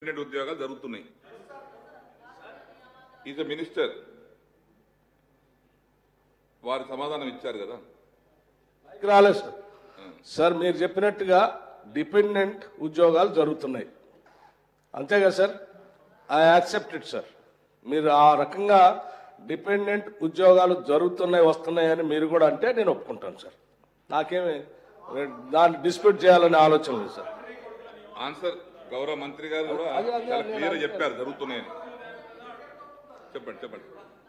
Dependent ఉద్యోగాలు జరుగుతున్నాయి is a minister వారి సమాధానం ఇచ్చారు కదా రాలేదు సార్ సార్ మీరు చెప్పినట్టుగా డిపెండెంట్ ఉద్యోగాలు జరుగుతున్నాయి అంతే కదా sir I accept it sir మీరు ఆ రకంగా డిపెండెంట్ ఉద్యోగాలు జరుగుతున్నాయి వస్తున్నాయని మీరు కూడా అంటే నేను ఒప్పుకుంటాను సార్ నాకేమి దాన్ని డిస్ప్యూట్ చేయాలనే ఆలోచన లేదు సార్ ఆన్సర్ గౌరవ మంత్రి గారు కూడా అది- అది- చాలా అది- క్లియర్ అది- చెప్పారు జరుగుతున్నాయని చెప్పండి చెప్పండి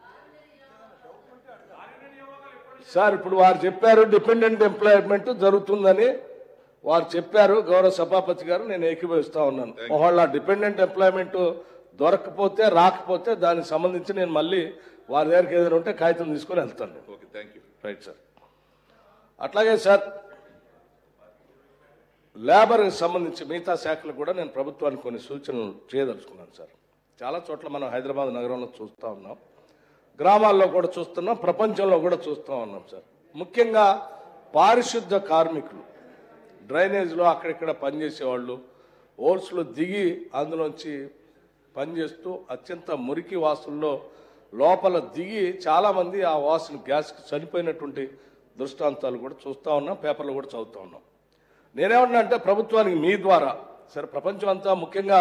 సార్ ఇప్పుడు వారు చెప్పారు డిపెండెంట్ ఎంప్లాయ్మెంట్ జరుగుతుందని వారు చెప్పారు గౌరవ సభాపతి గారు నేను ఏకీభవిస్తా ఉన్నాను ఒకవేళ డిపెండెంట్ ఎంప్లాయ్మెంట్ దొరకకపోతే రాకపోతే దానికి సంబంధించి నేను మళ్ళీ వారి దగ్గరికి ఏదైనా ఉంటే కాగితం తీసుకొని వెళ్తాను okay thank you right sir అట్లాగే సార్ లేబర్కి సంబంధించి మిగతా శాఖలకు కూడా నేను ప్రభుత్వానికి కొన్ని సూచనలు చేయదలుచుకున్నాను సార్ చాలా చోట్ల మనం హైదరాబాద్ నగరంలో చూస్తూ ఉన్నాం గ్రామాల్లో కూడా చూస్తున్నాం ప్రపంచంలో కూడా చూస్తూ ఉన్నాం సార్ ముఖ్యంగా పారిశుద్ధ కార్మికులు డ్రైనేజ్లో అక్కడిక్కడ పనిచేసేవాళ్ళు ఓల్స్లో దిగి అందులోంచి పనిచేస్తూ అత్యంత మురికి వాసుల్లో లోపల దిగి చాలామంది ఆ వాసన గ్యాస్కి చనిపోయినటువంటి దృష్టాంతాలు కూడా చూస్తూ ఉన్నాం పేపర్లో కూడా చదువుతూ ఉన్నాం నేనేమన్నా అంటే ప్రభుత్వానికి మీ ద్వారా సరే ప్రపంచం అంతా ముఖ్యంగా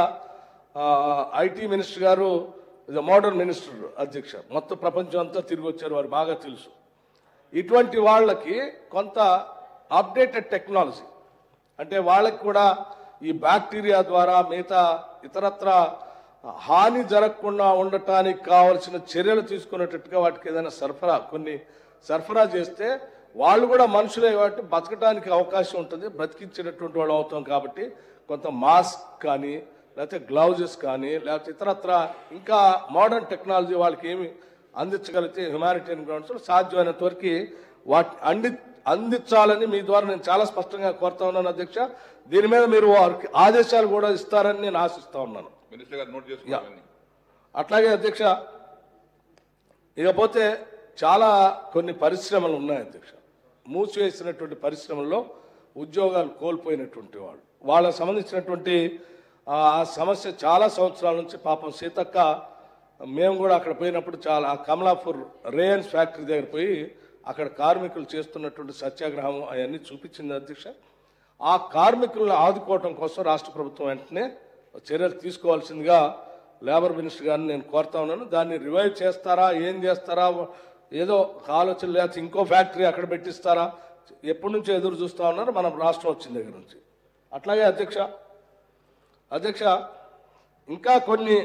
ఐటీ మినిస్టర్ గారు ఇది మోడర్న్ మినిస్టర్ అధ్యక్ష మొత్తం ప్రపంచం అంతా తిరిగి వచ్చారు వారు బాగా తెలుసు ఇటువంటి వాళ్ళకి కొంత అప్డేటెడ్ టెక్నాలజీ అంటే వాళ్ళకి కూడా ఈ బ్యాక్టీరియా ద్వారా మిగతా ఇతరత్ర హాని జరగకుండా ఉండటానికి కావలసిన చర్యలు తీసుకునేటట్టుగా వాటికి ఏదైనా సరఫరా కొన్ని సరఫరా చేస్తే వాళ్ళు కూడా మనుషులే కాబట్టి బతకడానికి అవకాశం ఉంటుంది బ్రతికించేటటువంటి వాళ్ళు అవుతాం కాబట్టి కొంత మాస్క్ కానీ లేకపోతే గ్లౌజెస్ కానీ లేకపోతే ఇతరత్ర ఇంకా మోడర్న్ టెక్నాలజీ వాళ్ళకి ఏమి అందించగలిగితే హ్యుమానిటేరియన్ గ్రౌండ్స్లో సాధ్యమైనంత వరకు వాటి అంది అందించాలని మీ ద్వారా నేను చాలా స్పష్టంగా కోరుతా ఉన్నాను అధ్యక్ష దీని మీద మీరు వారికి ఆదేశాలు కూడా ఇస్తారని నేను ఆశిస్తా ఉన్నాను మినిస్టర్ గారు నోట్ చేసుకోవాలని అట్లాగే అధ్యక్ష ఇకపోతే చాలా కొన్ని పరిశ్రమలు ఉన్నాయి అధ్యక్ష మూసివేసినటువంటి పరిశ్రమల్లో ఉద్యోగాలు కోల్పోయినటువంటి వాళ్ళు వాళ్ళకు సంబంధించినటువంటి ఆ సమస్య చాలా సంవత్సరాల నుంచి పాపం సీతక్క మేము కూడా అక్కడ పోయినప్పుడు చాలా ఆ కమలాపూర్ రేయన్స్ ఫ్యాక్టరీ దగ్గర పోయి అక్కడ కార్మికులు చేస్తున్నటువంటి సత్యాగ్రహం అవన్నీ చూపించింది అధ్యక్ష ఆ కార్మికులను ఆదుకోవటం కోసం రాష్ట్ర ప్రభుత్వం వెంటనే చర్యలు తీసుకోవాల్సిందిగా లేబర్ మినిస్టర్ గారిని నేను కోరుతా ఉన్నాను దాన్ని రివైవ్ చేస్తారా ఏం చేస్తారా ఏదో ఒక ఆలోచన లేకపోతే ఇంకో ఫ్యాక్టరీ అక్కడ పెట్టిస్తారా ఎప్పటి నుంచో ఎదురు చూస్తా ఉన్నారు మనం రాష్ట్రం వచ్చిన దగ్గర నుంచి అట్లాగే అధ్యక్ష అధ్యక్ష ఇంకా కొన్ని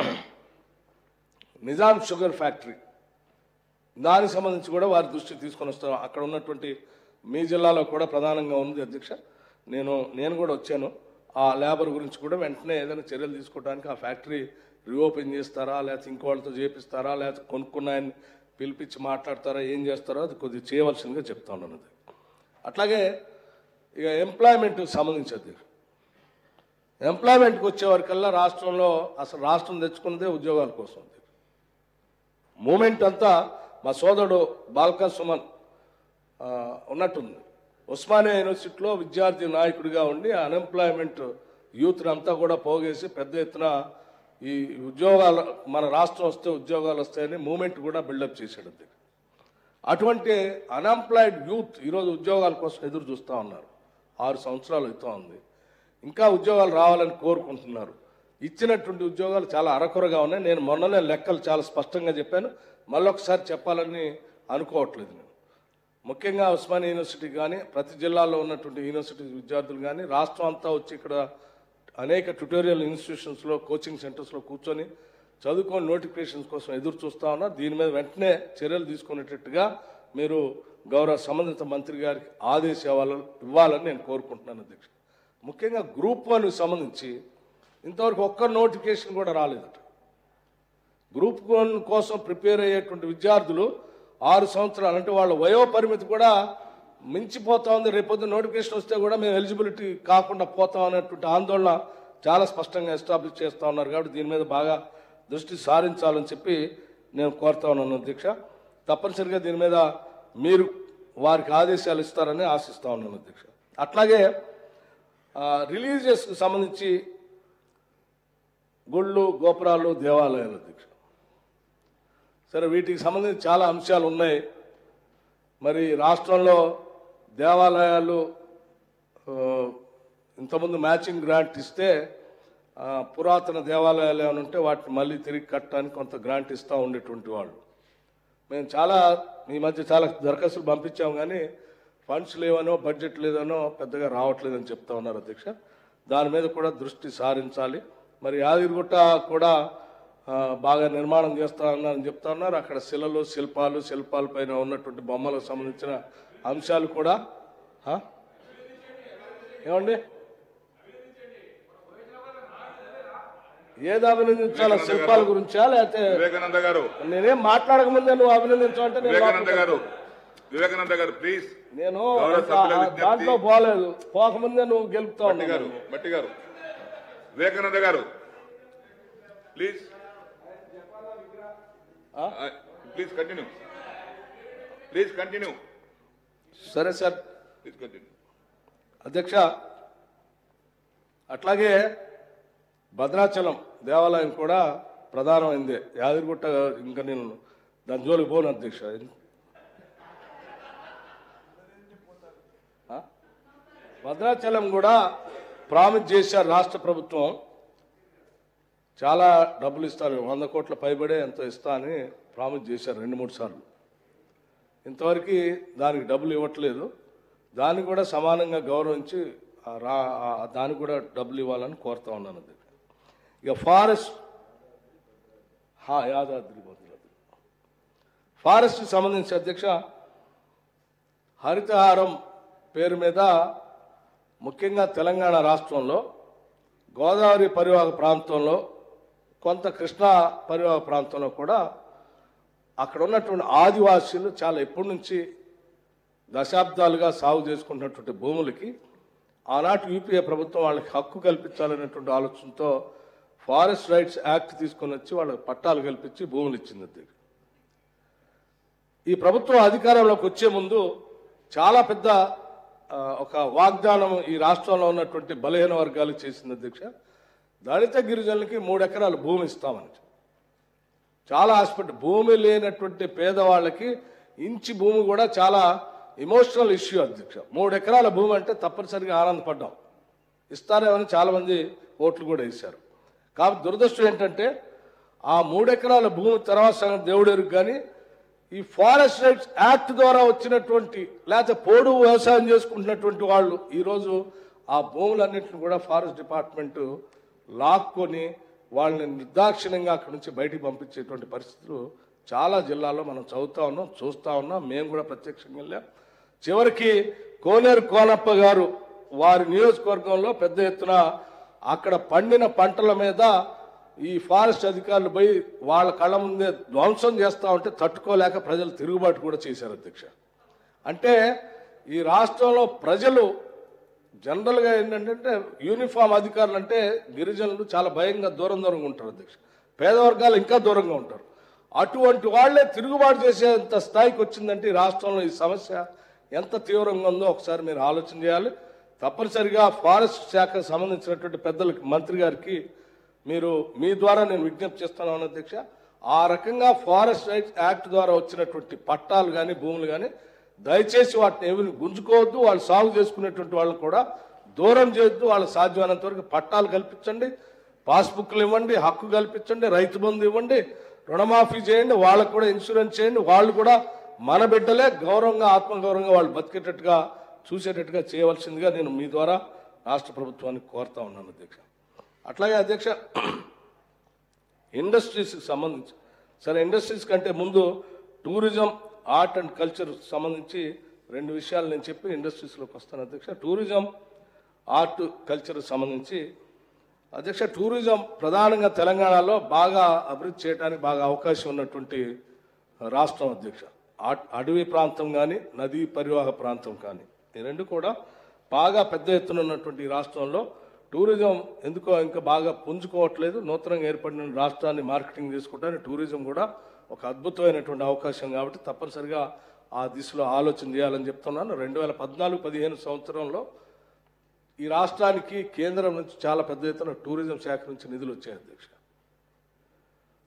నిజాం షుగర్ ఫ్యాక్టరీ దానికి సంబంధించి కూడా వారి దృష్టికి తీసుకొని వస్తాం అక్కడ ఉన్నటువంటి మీ జిల్లాలో కూడా ప్రధానంగా ఉంది అధ్యక్ష నేను నేను కూడా వచ్చాను ఆ లేబర్ గురించి కూడా వెంటనే ఏదైనా చర్యలు తీసుకోవడానికి ఆ ఫ్యాక్టరీ రీఓపెన్ చేస్తారా లేకపోతే ఇంకో వాళ్ళతో చేపిస్తారా లేకపోతే కొనుక్కున్నాయని పిలిపించి మాట్లాడతారా ఏం చేస్తారో అది కొద్దిగా చేయవలసిందిగా చెప్తా ఉన్నాను అది అట్లాగే ఇక ఎంప్లాయ్మెంట్కి సంబంధించి అధ్యక్ష ఎంప్లాయ్మెంట్కి వచ్చే వరకల్లా రాష్ట్రంలో అసలు రాష్ట్రం తెచ్చుకున్నదే ఉద్యోగాల కోసం అధ్యక్ష మూమెంట్ అంతా మా సోదరుడు బాల్కా సుమన్ ఆ, ఉన్నట్టుంది ఉస్మానియా యూనివర్సిటీలో విద్యార్థి నాయకుడిగా ఉండి అన్ఎంప్లాయ్మెంట్ యూత్ని అంతా కూడా పోగేసి పెద్ద ఎత్తున ఈ ఉద్యోగాలు మన రాష్ట్రం వస్తే ఉద్యోగాలు వస్తాయని మూమెంట్ కూడా బిల్డప్ చేశాడు అది అటువంటి అన్ఎంప్లాయిడ్ యూత్ ఈరోజు ఉద్యోగాల కోసం ఎదురు చూస్తూ ఉన్నారు ఆరు సంవత్సరాలు అవుతా ఉంది ఇంకా ఉద్యోగాలు రావాలని కోరుకుంటున్నారు ఇచ్చినటువంటి ఉద్యోగాలు చాలా అరకొరగా ఉన్నాయి నేను మొన్ననే లెక్కలు చాలా స్పష్టంగా చెప్పాను మళ్ళొకసారి చెప్పాలని అనుకోవట్లేదు నేను ముఖ్యంగా ఉస్మానియా యూనివర్సిటీ కానీ ప్రతి జిల్లాలో ఉన్నటువంటి యూనివర్సిటీ విద్యార్థులు కానీ రాష్ట్రం అంతా వచ్చి ఇక్కడ అనేక ట్యుటోరియల్ ఇన్స్టిట్యూషన్స్లో కోచింగ్ సెంటర్స్లో కూర్చొని చదువుకొని నోటిఫికేషన్స్ కోసం ఎదురు చూస్తా ఉన్నారు దీని మీద వెంటనే చర్యలు తీసుకునేటట్టుగా మీరు గౌరవ సంబంధిత మంత్రి గారికి ఆదేశాలు ఇవ్వాలని నేను కోరుకుంటున్నాను అధ్యక్ష ముఖ్యంగా గ్రూప్ వన్కి సంబంధించి ఇంతవరకు ఒక్క నోటిఫికేషన్ కూడా రాలేదట గ్రూప్ వన్ కోసం ప్రిపేర్ అయ్యేటువంటి విద్యార్థులు ఆరు సంవత్సరాలు అంటే వాళ్ళ వయో పరిమితి కూడా మించిపోతా ఉంది రేపొద్దు నోటిఫికేషన్ వస్తే కూడా మేము ఎలిజిబిలిటీ కాకుండా పోతాం అనేటువంటి ఆందోళన చాలా స్పష్టంగా ఎస్టాబ్లిష్ చేస్తూ ఉన్నారు కాబట్టి దీని మీద బాగా దృష్టి సారించాలని చెప్పి నేను కోరుతా ఉన్నాను అధ్యక్ష తప్పనిసరిగా దీని మీద మీరు వారికి ఆదేశాలు ఇస్తారని ఆశిస్తా ఉన్నాను అధ్యక్ష అట్లాగే రిలీజియస్కి సంబంధించి గుళ్ళు గోపురాలు దేవాలయాలు అధ్యక్ష సరే వీటికి సంబంధించి చాలా అంశాలు ఉన్నాయి మరి రాష్ట్రంలో దేవాలయాలు ఆ, ఇంతకుముందు మ్యాచింగ్ గ్రాంట్ ఇస్తే ఆ, పురాతన దేవాలయాలు ఏమైనా ఉంటే వాటిని మళ్ళీ తిరిగి కట్టడానికి కొంత గ్రాంట్ ఇస్తూ ఉండేటువంటి వాళ్ళు మేము చాలా ఈ మధ్య చాలా దరఖాస్తులు పంపించాం కానీ ఫండ్స్ లేవనో బడ్జెట్ లేదనో పెద్దగా రావట్లేదని చెప్తా ఉన్నారు అధ్యక్ష దాని మీద కూడా దృష్టి సారించాలి మరి యాదగిరిగుట్ట కూడా ఆ, బాగా నిర్మాణం చేస్తా ఉన్నారని చెప్తా ఉన్నారు అక్కడ శిలలు శిల్పాలు శిల్పాల పైన ఉన్నటువంటి బొమ్మలకు సంబంధించిన అంశాలు కూడా ఆ? ఏమండి ఏది అభినందించాలా శిల్పాల గురించా లేకపోతే వివేకానంద గారు నేనేం మాట్లాడక ముందే నువ్వు అభినందించాలంటే నేను వివేకానంద లోపలికి గారు వివేకానంద గారు ప్లీజ్ నేను గౌరవ అంత సభ్యుల ఆ విజ్ఞప్తి. దాంట్లో పోలేదు పోకముందే నువ్వు గెలుపుతా బట్టి ఉన్నావు గారు బట్టి గారు వివేకానంద గారు ప్లీజ్ ఆ? ప్లీజ్ కంటిన్యూ ప్లీజ్ కంటిన్యూ సరే సార్ ప్లీజ్ కంటిన్యూ అధ్యక్ష అట్లాగే భద్రాచలం దేవాలయం కూడా ప్రధానమైంది యాదగిరిగుట్ట ఇంకా నేను దాని జోలికి పోను అధ్యక్ష ఆ? భద్రాచలం కూడా ప్రామిస్ చేశారు రాష్ట్ర ప్రభుత్వం చాలా డబ్బులు ఇస్తారు వంద కోట్ల పైబడే ఎంతో ఇస్తా అని ప్రామిస్ చేశారు రెండు మూడు సార్లు ఇంతవరకు దానికి డబ్బులు ఇవ్వట్లేదు దాన్ని కూడా సమానంగా గౌరవించి ఆ రా ఆ దానికి కూడా డబ్బులు ఇవ్వాలని కోరుతా ఉన్నాను అది ఇక ఫారెస్ట్ హా యాదాద్రి భద్రాద్రి ఫారెస్ట్కి సంబంధించి అధ్యక్ష హరితహారం పేరు మీద ముఖ్యంగా తెలంగాణ రాష్ట్రంలో గోదావరి పరివాహక ప్రాంతంలో కొంత కృష్ణా పరివాహక ప్రాంతంలో కూడా అక్కడ ఉన్నటువంటి ఆదివాసీలు చాలా ఎప్పటి నుంచి దశాబ్దాలుగా సాగు చేసుకున్నటువంటి భూములకి ఆనాటి యూపీఏ ప్రభుత్వం వాళ్ళకి హక్కు కల్పించాలనేటువంటి ఆలోచనతో ఫారెస్ట్ రైట్స్ యాక్ట్ తీసుకొని వచ్చి వాళ్ళకి పట్టాలు కల్పించి భూములు ఇచ్చింది అధ్యక్ష ఈ ప్రభుత్వం అధికారంలోకి వచ్చే ముందు చాలా పెద్ద ఆ, ఒక వాగ్దానం ఈ రాష్ట్రంలో ఉన్నటువంటి బలహీన వర్గాలకు చేసింది అధ్యక్ష దళిత గిరిజనులకి మూడు ఎకరాలు భూమి ఇస్తామని చాలా హాస్పిటల్ భూమి లేనటువంటి పేదవాళ్ళకి ఇంచి భూమి కూడా చాలా ఎమోషనల్ ఇష్యూ అధ్యక్ష మూడు ఎకరాల భూమి అంటే తప్పనిసరిగా ఆనందపడ్డాం ఇస్తారేమని చాలామంది ఓట్లు కూడా వేశారు కాబట్టి దురదృష్టం ఏంటంటే ఆ మూడు ఎకరాల భూమి తర్వాత సగం దేవుడెరుగు కానీ ఈ ఫారెస్ట్ రైట్స్ యాక్ట్ ద్వారా వచ్చినటువంటి లేకపోతే పోడు వ్యవసాయం చేసుకుంటున్నటువంటి వాళ్ళు ఈరోజు ఆ భూములన్నింటిని కూడా ఫారెస్ట్ డిపార్ట్మెంట్ లాక్కొని వాళ్ళని నిర్దాక్షిణ్యంగా అక్కడి నుంచి బయటికి పంపించేటువంటి పరిస్థితులు చాలా జిల్లాల్లో మనం చదువుతా ఉన్నాం చూస్తూ ఉన్నాం మేము కూడా ప్రత్యక్షంగా వెళ్ళాం చివరికి కోనేరు కోనప్ప గారు వారి నియోజకవర్గంలో పెద్ద ఎత్తున అక్కడ పండిన పంటల మీద ఈ ఫారెస్ట్ అధికారులు పోయి వాళ్ళ కళ్ళ ముందే ధ్వంసం చేస్తూ ఉంటే తట్టుకోలేక ప్రజలు తిరుగుబాటు కూడా చేశారు అధ్యక్ష అంటే ఈ రాష్ట్రంలో ప్రజలు జనరల్గా ఏంటంటే యూనిఫామ్ అధికారులు అంటే గిరిజనులు చాలా భయంగా దూరం దూరంగా ఉంటారు అధ్యక్ష పేద వర్గాలు ఇంకా దూరంగా ఉంటారు అటువంటి వాళ్ళే తిరుగుబాటు చేసేంత స్థాయికి వచ్చిందంటే ఈ రాష్ట్రంలో ఈ సమస్య ఎంత తీవ్రంగా ఉందో ఒకసారి మీరు ఆలోచన చేయాలి తప్పనిసరిగా ఫారెస్ట్ శాఖకు సంబంధించినటువంటి పెద్దలకి మంత్రి గారికి మీరు మీ ద్వారా నేను విజ్ఞప్తి చేస్తున్నాను అధ్యక్ష ఆ రకంగా ఫారెస్ట్ రైట్స్ యాక్ట్ ద్వారా వచ్చినటువంటి పట్టాలు కానీ భూములు కానీ దయచేసి వాటిని ఏమి గుంజుకోవద్దు వాళ్ళు సాగు చేసుకునేటువంటి వాళ్ళని కూడా దూరం చేయొద్దు వాళ్ళకి సాధ్యమైనంత వరకు పట్టాలు కల్పించండి పాస్బుక్లు ఇవ్వండి హక్కు కల్పించండి రైతు బంధు ఇవ్వండి రుణమాఫీ చేయండి వాళ్ళకు కూడా ఇన్సూరెన్స్ చేయండి వాళ్ళు కూడా మన బిడ్డలే గౌరవంగా ఆత్మగౌరవంగా వాళ్ళు బతికేటట్టుగా చూసేటట్టుగా చేయవలసిందిగా నేను మీ ద్వారా రాష్ట్ర ప్రభుత్వానికి కోరుతా ఉన్నాను అధ్యక్ష అట్లాగే అధ్యక్ష ఇండస్ట్రీస్కి సంబంధించి సరే ఇండస్ట్రీస్ కంటే ముందు టూరిజం ఆర్ట్ అండ్ కల్చర్ సంబంధించి రెండు విషయాలు నేను చెప్పి ఇండస్ట్రీస్లోకి వస్తాను అధ్యక్ష టూరిజం ఆర్ట్ కల్చర్ సంబంధించి అధ్యక్ష టూరిజం ప్రధానంగా తెలంగాణలో బాగా అభివృద్ధి చేయడానికి బాగా అవకాశం ఉన్నటువంటి రాష్ట్రం అధ్యక్ష ఆ- అడవి ప్రాంతం కానీ నదీ పరివాహ ప్రాంతం కానీ ఈ రెండు కూడా బాగా పెద్ద ఎత్తున ఉన్నటువంటి ఈ రాష్ట్రంలో టూరిజం ఎందుకో ఇంకా బాగా పుంజుకోవట్లేదు నూతనంగా ఏర్పడిన రాష్ట్రాన్ని మార్కెటింగ్ చేసుకోవడానికి టూరిజం కూడా ఒక అద్భుతమైనటువంటి అవకాశం కాబట్టి తప్పనిసరిగా ఆ దిశలో ఆలోచన చేయాలని చెప్తున్నాను రెండు వేల పద్నాలుగు పదిహేను సంవత్సరంలో ఈ రాష్ట్రానికి కేంద్రం నుంచి చాలా పెద్ద ఎత్తున టూరిజం శాఖ నుంచి నిధులు వచ్చాయి అధ్యక్ష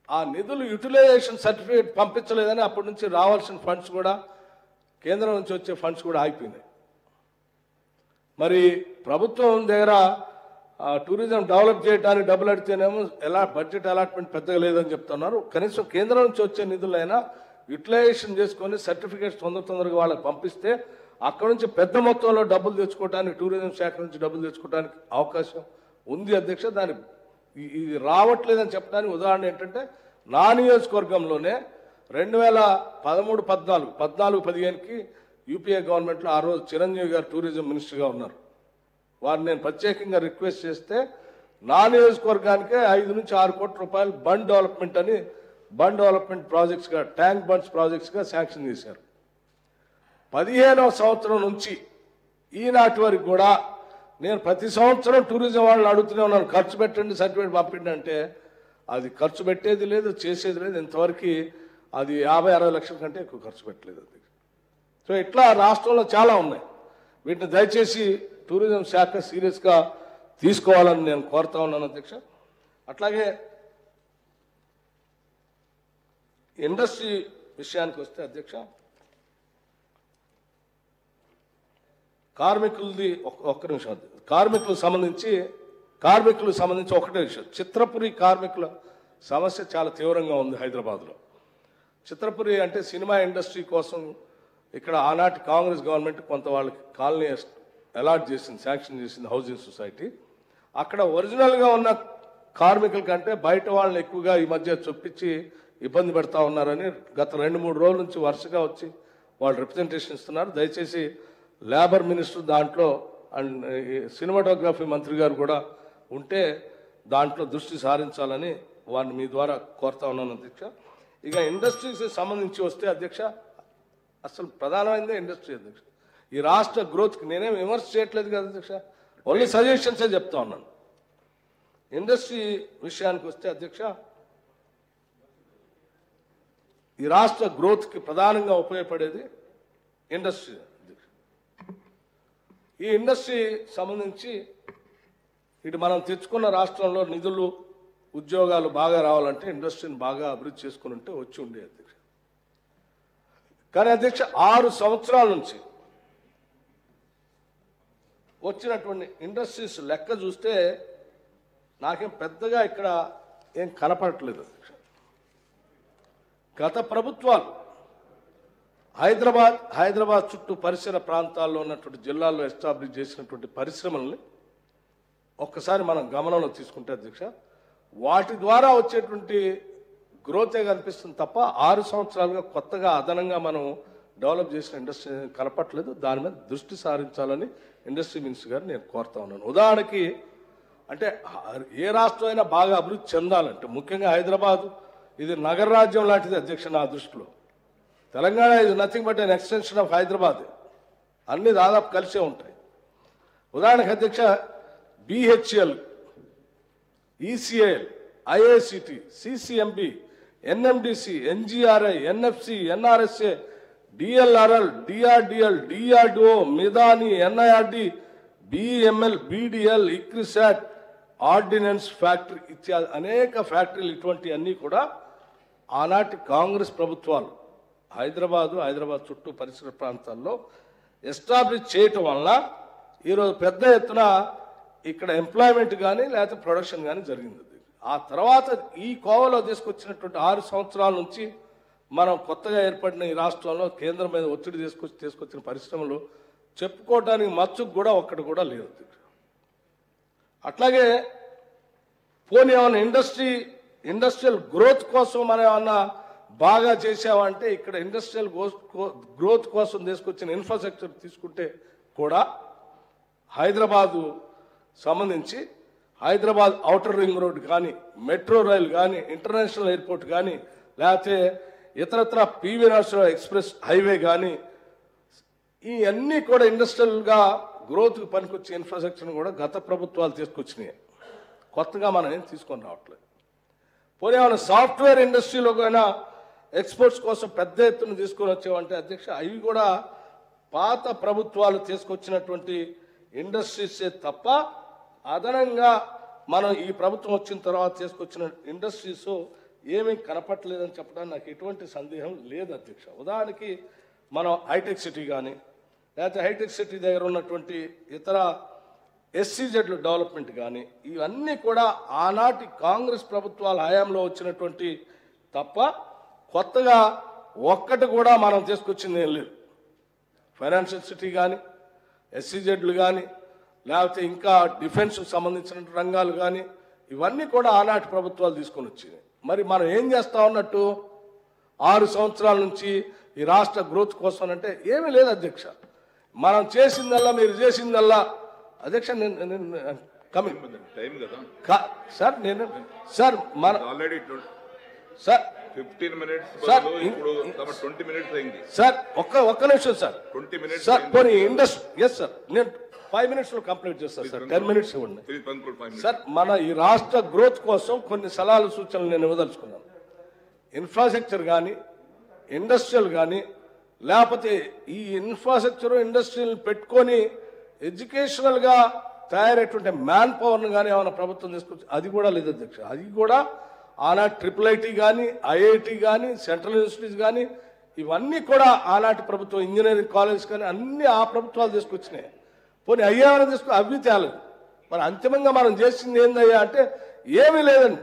ఆ నిధులు యూటిలైజేషన్ సర్టిఫికేట్ పంపించలేదని అప్పటి నుంచి రావాల్సిన ఫండ్స్ కూడా కేంద్రం నుంచి వచ్చే ఫండ్స్ కూడా ఆగిపోయినాయి మరి ప్రభుత్వం దగ్గర ఆ, టూరిజం డెవలప్ చేయడానికి డబ్బులు అడితేనేమో ఎలా బడ్జెట్ అలాట్మెంట్ పెద్దగా లేదని చెప్తున్నారు కనీసం కేంద్రం నుంచి వచ్చే నిధులైనా యూటిలైజేషన్ చేసుకొని సర్టిఫికేట్స్ తొందర తొందరగా వాళ్ళకి పంపిస్తే అక్కడ నుంచి పెద్ద మొత్తంలో డబ్బులు తెచ్చుకోవడానికి టూరిజం శాఖ నుంచి డబ్బులు తెచ్చుకోవడానికి అవకాశం ఉంది అధ్యక్ష దాని ఇ- ఇది రావట్లేదని చెప్పడానికి ఉదాహరణ ఏంటంటే నా నియోజకవర్గంలోనే రెండు వేల పదమూడు పద్నాలుగు పద్నాలుగు పదిహేనుకి యూపీఏ గవర్నమెంట్లో ఆ రోజు చిరంజీవి గారు టూరిజం మినిస్టర్గా ఉన్నారు వారిని నేను ప్రత్యేకంగా రిక్వెస్ట్ చేస్తే నా నియోజకవర్గానికే ఐదు నుంచి ఆరు కోట్ల రూపాయలు బండ్ డెవలప్మెంట్ అని బండ్ డెవలప్మెంట్ ప్రాజెక్ట్స్గా ట్యాంక్ బండ్స్ ప్రాజెక్ట్స్గా శాంక్షన్ చేశారు పదిహేనవ సంవత్సరం నుంచి ఈనాటి వరకు కూడా నేను ప్రతి సంవత్సరం టూరిజం వాళ్ళని అడుగుతూనే ఉన్నాను ఖర్చు పెట్టండి సర్టిఫికేట్ పంపిండి అంటే అది ఖర్చు పెట్టేది లేదు చేసేది లేదు ఇంతవరకు అది యాభై అరవై లక్షల కంటే ఎక్కువ ఖర్చు పెట్టలేదు అది సో ఇట్లా రాష్ట్రంలో చాలా ఉన్నాయి వీటిని దయచేసి టూరిజం శాఖ సీరియస్గా తీసుకోవాలని నేను కోరుతా ఉన్నాను అధ్యక్ష అట్లాగే ఇండస్ట్రీ విషయానికి వస్తే అధ్యక్ష కార్మికులది ఒక్క- ఒక్క నిమిషం అది. కార్మికులకు సంబంధించి కార్మికులకు సంబంధించి ఒకటే విషయం చిత్రపురి కార్మికుల సమస్య చాలా తీవ్రంగా ఉంది హైదరాబాద్లో చిత్రపురి అంటే సినిమా ఇండస్ట్రీ కోసం ఇక్కడ ఆనాటి కాంగ్రెస్ గవర్నమెంట్ కొంత వాళ్ళకి కాలనీ అలాట్ చేసింది శాంక్షన్ చేసింది హౌసింగ్ సొసైటీ అక్కడ ఒరిజినల్గా ఉన్న కార్మికుల కంటే బయట వాళ్ళని ఎక్కువగా ఈ మధ్య చొప్పించి ఇబ్బంది పెడతా ఉన్నారని గత రెండు మూడు రోజుల నుంచి వరుసగా వచ్చి వాళ్ళు రిప్రజెంటేషన్ ఇస్తున్నారు దయచేసి లేబర్ మినిస్టర్ దాంట్లో అండ్ సినిమాటోగ్రఫీ మంత్రి గారు కూడా ఉంటే దాంట్లో దృష్టి సారించాలని వారిని మీ ద్వారా కోరుతా ఉన్నాను అధ్యక్ష ఇక ఇండస్ట్రీస్ సంబంధించి వస్తే అధ్యక్ష అసలు ప్రధానమైనదే ఇండస్ట్రీ అధ్యక్ష ఈ రాష్ట్ర గ్రోత్కి నేనేం విమర్శ చేయట్లేదు కదా అధ్యక్ష ఓన్లీ సజెషన్సే చెప్తా ఉన్నాను ఇండస్ట్రీ విషయానికి వస్తే అధ్యక్ష ఈ రాష్ట్ర గ్రోత్కి ప్రధానంగా ఉపయోగపడేది ఇండస్ట్రీ అధ్యక్ష ఈ ఇండస్ట్రీ సంబంధించి ఇటు మనం తెచ్చుకున్న రాష్ట్రంలో నిధులు ఉద్యోగాలు బాగా రావాలంటే ఇండస్ట్రీని బాగా అభివృద్ధి చేసుకుని ఉంటే వచ్చి ఉండే అధ్యక్ష కానీ అధ్యక్ష ఆరు సంవత్సరాల నుంచి వచ్చినటువంటి ఇండస్ట్రీస్ లెక్క చూస్తే నాకేం పెద్దగా ఇక్కడ ఏం కనపడట్లేదు అధ్యక్ష గత ప్రభుత్వాలు హైదరాబాద్ హైదరాబాద్ చుట్టూ పరిసర ప్రాంతాల్లో ఉన్నటువంటి జిల్లాల్లో ఎస్టాబ్లిష్ చేసినటువంటి పరిశ్రమల్ని ఒక్కసారి మనం గమనంలో తీసుకుంటే అధ్యక్ష వాటి ద్వారా వచ్చేటువంటి గ్రోతే కనిపిస్తుంది తప్ప ఆరు సంవత్సరాలుగా కొత్తగా అదనంగా మనం డెవలప్ చేసిన ఇండస్ట్రీ కనపట్లేదు దాని మీద దృష్టి సారించాలని ఇండస్ట్రీ మినిస్టర్ గారు నేను కోరుతా ఉన్నాను ఉదాహరణకి అంటే ఏ రాష్ట్రం అయినా బాగా అభివృద్ధి చెందాలంటే ముఖ్యంగా హైదరాబాద్ ఇది నగర రాజ్యం లాంటిది అధ్యక్ష నా దృష్టిలో Telangana is nothing but an extension of Hyderabad అన్ని దాదాపు కలిసే ఉంటాయి ఉదాహరణకు అధ్యక్ష BHEL ECIL IICT CCMB NMDC NGRI NFC NRSA DLRL DRDL DRDO Midhani NIRD BML BDL ICRISAT ordnance factory ఇత్యాది అనేక ఫ్యాక్టరీలు ఇటువంటి అన్నీ కూడా ఆనాటి కాంగ్రెస్ ప్రభుత్వాలు హైదరాబాదు హైదరాబాద్ చుట్టూ పరిసర ప్రాంతాల్లో ఎస్టాబ్లిష్ చేయటం వలన ఈరోజు పెద్ద ఎత్తున ఇక్కడ ఎంప్లాయ్మెంట్ కానీ లేకపోతే ప్రొడక్షన్ కానీ జరిగింది ఆ తర్వాత ఈ కోవలో తీసుకొచ్చినటువంటి ఆరు సంవత్సరాల నుంచి మనం కొత్తగా ఏర్పడిన ఈ రాష్ట్రంలో కేంద్రం మీద ఒత్తిడి తీసుకొచ్చి తీసుకొచ్చిన పరిశ్రమలు చెప్పుకోవడానికి మచ్చుకు కూడా ఒక్కటి కూడా లేదు అట్లాగే పోనీ ఏమన్నా ఇండస్ట్రీ ఇండస్ట్రియల్ గ్రోత్ కోసం మనం ఏమన్నా బాగా చేసామంటే ఇక్కడ ఇండస్ట్రియల్ గ్రోత్ కోసం తీసుకొచ్చిన ఇన్ఫ్రాస్ట్రక్చర్ తీసుకుంటే కూడా హైదరాబాదు సంబంధించి హైదరాబాద్ ఔటర్ రింగ్ రోడ్ కానీ మెట్రో రైల్ కానీ ఇంటర్నేషనల్ ఎయిర్పోర్ట్ కానీ లేకపోతే ఇతరత్ర పివి నరసింహ ఎక్స్ప్రెస్ హైవే కానీ ఈ అన్నీ కూడా ఇండస్ట్రియల్గా గ్రోత్కి పనికొచ్చే ఇన్ఫ్రాస్ట్రక్చర్ని కూడా గత ప్రభుత్వాలు తీసుకొచ్చినాయి కొత్తగా మనం ఏం తీసుకొని రావట్లేదు పోనీ ఏమైనా సాఫ్ట్వేర్ ఇండస్ట్రీలో అయినా ఎక్స్పోర్ట్స్ కోసం పెద్ద ఎత్తున తీసుకొని వచ్చామంటే అధ్యక్ష అవి కూడా పాత ప్రభుత్వాలు తీసుకొచ్చినటువంటి ఇండస్ట్రీసే తప్ప అదనంగా మనం ఈ ప్రభుత్వం వచ్చిన తర్వాత తీసుకొచ్చిన ఇండస్ట్రీస్ ఏమీ కనపట్లేదని చెప్పడానికి నాకు ఎటువంటి సందేహం లేదు అధ్యక్ష ఉదాహరణకి మనం హైటెక్ సిటీ కానీ లేకపోతే హైటెక్ సిటీ దగ్గర ఉన్నటువంటి ఇతర ఎస్సీజెడ్ల డెవలప్మెంట్ కానీ ఇవన్నీ కూడా ఆనాటి కాంగ్రెస్ ప్రభుత్వాల హయాంలో వచ్చినటువంటి తప్ప కొత్తగా ఒక్కటి కూడా మనం తీసుకొచ్చింది ఏం లేదు ఫైనాన్షియల్ సిటీ కానీ ఎస్సీజెడ్లు కానీ లేకపోతే ఇంకా డిఫెన్స్కి సంబంధించిన రంగాలు కానీ ఇవన్నీ కూడా ఆనాటి ప్రభుత్వాలు తీసుకొని వచ్చినాయి మరి మనం ఏం చేస్తా ఉన్నట్టు ఆరు సంవత్సరాల నుంచి ఈ రాష్ట్ర గ్రోత్ కోసం అంటే ఏమీ లేదు అధ్యక్ష మనం చేసిందల్లా మీరు చేసిందల్లా అధ్యక్ష నేను నేను కమింగ్ టైం కదా కా- సార్ నేను సార్ మన already sir fifteen minutes sir, బదులు ఇన్- ఇప్పుడు తమ ట్వంటీ మినిట్స్ అయింది సార్ ఒక్క ఒక్క నిమిషం సార్ ట్వంటీ మినిట్స్ సార్ పోనీ ఇండస్ట్రీ ఎస్ సార్ నేను ఫైవ్ మినిట్స్లో కంప్లీట్ చేస్తాను సార్ టెన్ మినిట్స్ ఇవ్వండి please conclude five minutes sir మన ఈ రాష్ట్ర గ్రోత్ కోసం కొన్ని సలహాలు సూచనలు నేను ఇవ్వదలుచుకున్నాను ఇన్ఫ్రాస్ట్రక్చర్ కానీ ఇండస్ట్రియల్ కానీ లేకపోతే ఈ ఇన్ఫ్రాస్ట్రక్చర్ ఇండస్ట్రియల్ పెట్టుకొని ఎడ్యుకేషనల్గా తయారైనటువంటి మ్యాన్ పవర్ను కానీ ఏమైనా ప్రభుత్వం తీసుకొచ్చి అది కూడా లేదు అధ్యక్ష అది కూడా ఆనాటి ట్రిపుల్ ఐటీ కానీ ఐఐటి కానీ సెంట్రల్ యూనివర్సిటీస్ కానీ ఇవన్నీ కూడా ఆనాటి ప్రభుత్వం ఇంజనీరింగ్ కాలేజ్ కానీ అన్ని ఆ ప్రభుత్వాలు తీసుకొచ్చినాయి పోనీ అయ్యామని తీసుకు అవి తేలేదు మరి అంతిమంగా మనం చేసింది ఏందయ్యా అంటే ఏమీ లేదండి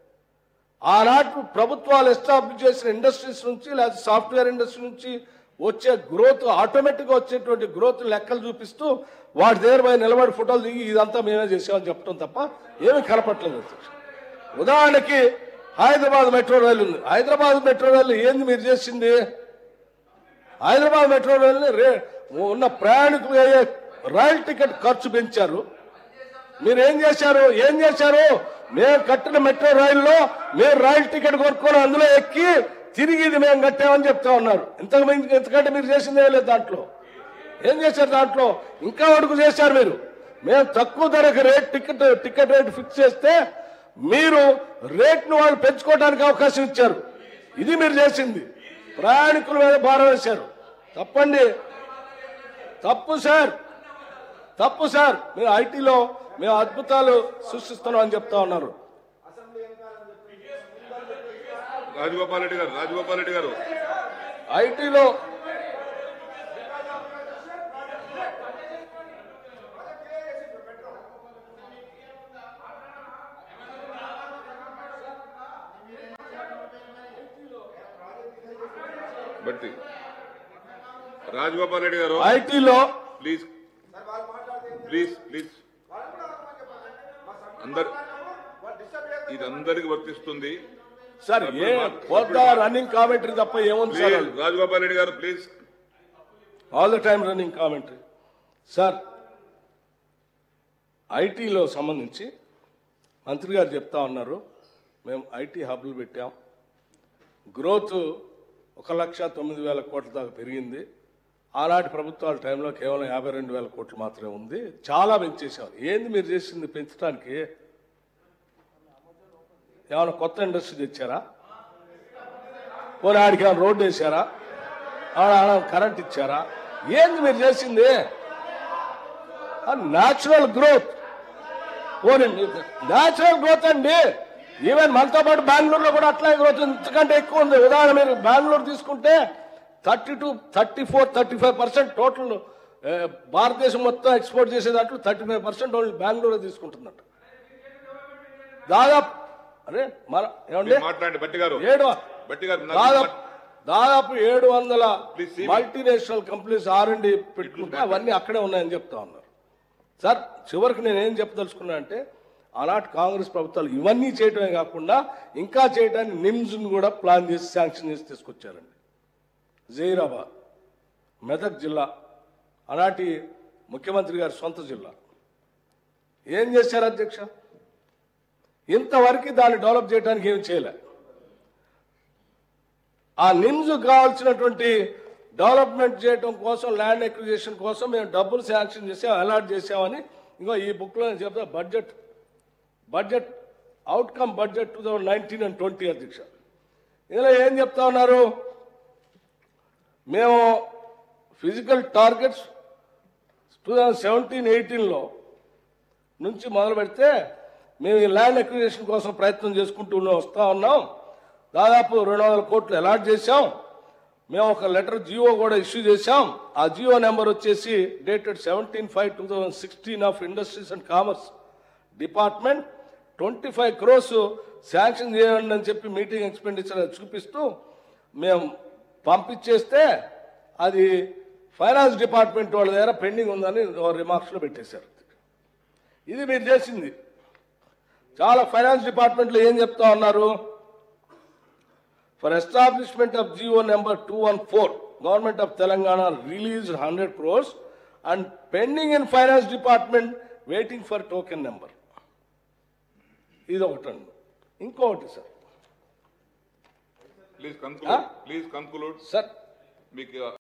ఆనాటి ప్రభుత్వాలు ఎస్టాబ్లిష్ చేసిన ఇండస్ట్రీస్ నుంచి లేదా సాఫ్ట్వేర్ ఇండస్ట్రీ నుంచి వచ్చే గ్రోత్ ఆటోమేటిక్గా వచ్చేటువంటి గ్రోత్ లెక్కలు చూపిస్తూ వాటి దగ్గర పోయి నిలబడి ఫోటోలు దిగి ఇదంతా మేమే చేసామని చెప్పడం తప్ప ఏమీ కనపట్లేదు అధ్యక్ష ఉదాహరణకి హైదరాబాద్ మెట్రో రైలు ఉంది హైదరాబాద్ మెట్రో రైలు ఏంది మీరు చేసింది హైదరాబాద్ మెట్రో రైలుని రే ఉన్న ప్రయాణికులు అయ్యే రైల్ టికెట్ ఖర్చు పెంచారు మీరు ఏం చేశారు ఏం చేశారు మేము కట్టిన మెట్రో రైల్లో మీరు రైలు టికెట్ కొనుక్కొని అందులో ఎక్కి తిరిగి ఇది మేము కట్టామని చెప్తా ఉన్నారు ఇంతకు మించి ఎంతకంటే మీరు చేసిందే లేదు దాంట్లో ఏం చేశారు దాంట్లో ఇంకా అడుగు చేశారు మీరు మేము తక్కువ ధరకు rate ticket ticket rate fix చేస్తే మీరు రేట్ను వాళ్ళు పెంచుకోవడానికి అవకాశం ఇచ్చారు ఇది మీరు చేసింది ప్రయాణికుల మీద భారం వేశారు తప్పండి తప్పు సార్ తప్పు సార్ మీరు ఐటీలో మేము అద్భుతాలు సృష్టిస్తున్నాం అని చెప్తా ఉన్నారు రాజగోపాల్ రెడ్డి గారు రాజగోపాల్ రెడ్డి గారు ఐటీలో బట్టి రాజగోపాల్ రెడ్డి గారు ఐటీలో ప్లీజ్ ప్లీజ్ ప్లీజ్ అందరు ఇది అందరికి వర్తిస్తుంది సార్ ఏ పోతా రన్నింగ్ కామెంటరీ తప్ప ఏముంది sir please Rajagopal Reddy garu please all the time running commentary sir ఐటీలో సంబంధించి మంత్రి గారు చెప్తా ఉన్నారు మేము ఐటీ హబ్లు పెట్టాం గ్రోత్ ఒక లక్ష తొమ్మిది వేల కోట్ల దాకా పెరిగింది ఆనాటి ప్రభుత్వాల టైంలో కేవలం యాభై రెండు వేల కోట్లు మాత్రమే ఉంది చాలా పెంచేసాం ఏంది మీరు చేసింది పెంచడానికి ఏమైనా కొత్త ఇండస్ట్రీ తెచ్చారా పోనీ ఆడికి ఏమైనా రోడ్డు వేసారా ఆడ ఆడ కరెంట్ ఇచ్చారా ఏంది మీరు చేసింది న్యాచురల్ గ్రోత్ పోనీ న్యాచురల్ గ్రోత్ అండి ఈవెన్ మనతో పాటు బెంగళూరులో కూడా అట్లాగే గ్రోత్ ఇంతకంటే ఎక్కువ ఉంది ఉదాహరణ మీరు బెంగళూరు తీసుకుంటే thirty two thirty four thirty five percent total భారతదేశం మొత్తం ఎక్స్పోర్ట్ చేసే దాంట్లో thirty five percent only Bengaluru తీసుకుంటుందంట దాదాపు అరే మన ఏమండి మీరు మాట్లాడండి బట్టి గారు ఏడు బట్టి గారు నాకు దాదాపు దాదాపు ఏడు వందల Please see me. Multinational companies R and పెట్టుకుంటే అవన్నీ అక్కడే ఉన్నాయని చెప్తా ఉన్నారు సార్ చివరికి నేను ఏం చెప్పదలుచుకున్నా అంటే ఆనాటి కాంగ్రెస్ ప్రభుత్వాలు ఇవన్నీ చేయటమే కాకుండా ఇంకా చేయడానికి నిమ్స్ని కూడా ప్లాన్ చేసి శాంక్షన్ చేసి తీసుకొచ్చారండి జైరాబాద్ మెదక్ జిల్లా ఆనాటి ముఖ్యమంత్రి గారి సొంత జిల్లా ఏం చేశారు అధ్యక్ష ఇంతవరకు దాన్ని డెవలప్ చేయడానికి ఏం చేయలే ఆ నిమ్స్ కావాల్సినటువంటి డెవలప్మెంట్ చేయడం కోసం ల్యాండ్ ఎక్విజిషన్ కోసం మేము డబ్బులు శాంక్షన్ చేసాం అలాట్ చేసామని ఇంకో ఈ బుక్లో నేను చెప్తా budget budget outcome budget two thousand nineteen and twenty అధ్యక్ష ఇందులో ఏం చెప్తా ఉన్నారు మేము physical targets two thousand seventeen ఎయిటీన్లో నుంచి మొదలు పెడితే మేము ఈ ల్యాండ్ అక్విజిషన్ కోసం ప్రయత్నం చేసుకుంటూ వస్తూ ఉన్నాం దాదాపు రెండు వందల కోట్లు అలాట్ చేశాం మేము ఒక లెటర్ జియో కూడా ఇష్యూ చేశాం ఆ జియో నెంబర్ వచ్చేసి dated seventeen five two thousand sixteen of industries and commerce department twenty five crores sanction చేయండి అని చెప్పి మీటింగ్ ఎక్స్పెండిచర్ చూపిస్తూ మేము పంపించేస్తే అది ఫైనాన్స్ డిపార్ట్మెంట్ వాళ్ళ దగ్గర పెండింగ్ ఉందని రిమార్క్స్లో పెట్టేశారు ఇది మీరు చేసింది చాలా ఫైనాన్స్ డిపార్ట్మెంట్లో ఏం చెప్తా ఉన్నారు for establishment of GO number two one four government of Telangana release hundred crores and pending in finance department waiting for token number ఇది ఒకటండి ఇంకొకటి sir please conclude please conclude sir మీకు